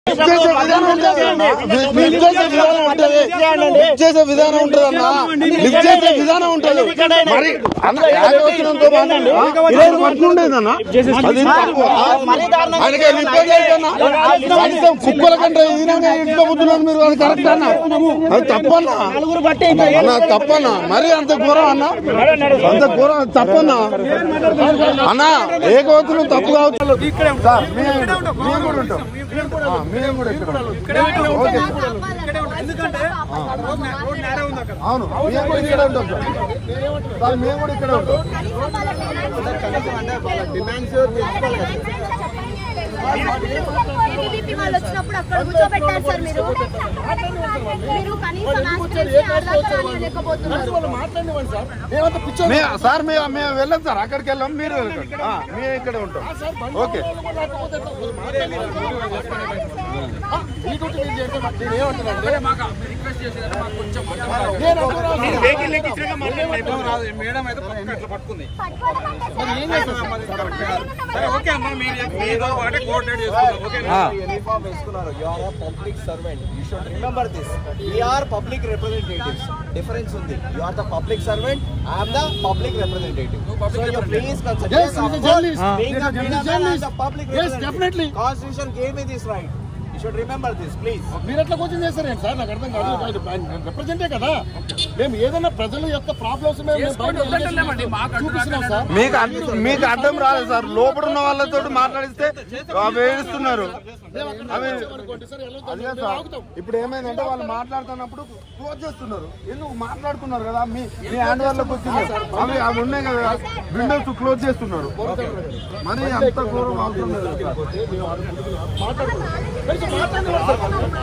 చేసే విధానం ఉంటుంది అన్న. లిఫ్ట్ చేసే విధానం ఉంటుంది లిఫ్ట్ చేసే విధానం ఉంటుంది అన్న లిఫ్ట్ చేసే విధానం ఉంటుంది మరి అన్న యాభై వచ్చినంత మాత్రం ఇరవై పట్ల ఉండేదన్న అది తప్పు. ఆయనకి రిపేర్ చేయకన్నా కనీసం కుక్కల కంటే ఈయననే ఇంట్లో పుట్టినారు మీరు అది కరెక్ట్ అన్న అది తప్పన్నా అన్న తప్పన్నా మరి అంత ఘోరం అన్న అంత ఘోరం అది తప్పన్నా అన్న ఏకవతులు తప్పు కావచ్చు సార్, మేము- మేము కూడా ఉంటాం ఆ, మేము కూడా ఇక్కడ ఉంటాం. ఓకే. అవును మేము కూడా ఇక్కడ ఉంటాం సార్. సార్ మేము కూడా ఇక్కడ ఉంటాం టీడీపీ వాళ్ళు వచ్చినప్పుడు అక్కడ కూర్చోబెట్టారు సార్ మీరు మీరు కనీసం ఆస్పిరెన్సీ ఆడదాకా రానివ్వలేకపోతున్నారు మే- సార్ మేము మేము వెళ్ళాం సార్ అక్కడికి వెళ్ళాం మీరు వెళ్ళకండి ఆ, మేము ఇక్కడ ఉంటాం ఓకే మేడం అయితే పక్కన ఇట్లా పట్టుకుంది ఓకే అమ్మా మీరు ఒకటి కోఆర్డినేట్ చేసుకుందాం ఓకేనా యూనిఫామ్ వేసుకున్నారు you are public servant you should remember this we are public representatives difference ఉంది you are the public servant I am the public representative so you please consider Yes, he's a journalist. being a, being a journalist. public Yes, representative. definitely. Constitution gave me this right. You should remember this, please. మీరు ఎట్లా coaching చేస్తారేంటి sir నాకు అర్థం కాదు రిప్రజెంటే కదా మేము ఏదైనా ప్రజల యొక్క ప్రాబ్లమ్స్ మేము బయట చూపిస్తున్నాం సార్ మీకు అర్థం- మీకు అర్థం రాలేదు సార్ లోపల ఉన్న వాళ్ళతో మాట్లాడిస్తే అవి ఏడుస్తున్నారు అవి అనుకోండి సార్ వెళ్ళొద్దు. అదే సార్ ఇప్పుడు ఏమైందంటే వాళ్ళు మాట్లాడుతున్నప్పుడు క్లోజ్ చేస్తున్నారు ఎందుకు మాట్లాడుతున్నారు కదా మీ మీ హ్యాండ్ వాళ్ళకి వచ్చింది అవి అవి ఉన్నాయి కదా విండోస్ క్లోజ్ చేస్తున్నారు మరి అంత ఘోరం అవసరం లేదు సార్. మాట్లాడుతున్నాం. కొంచెం మాట్లాడండి సార్.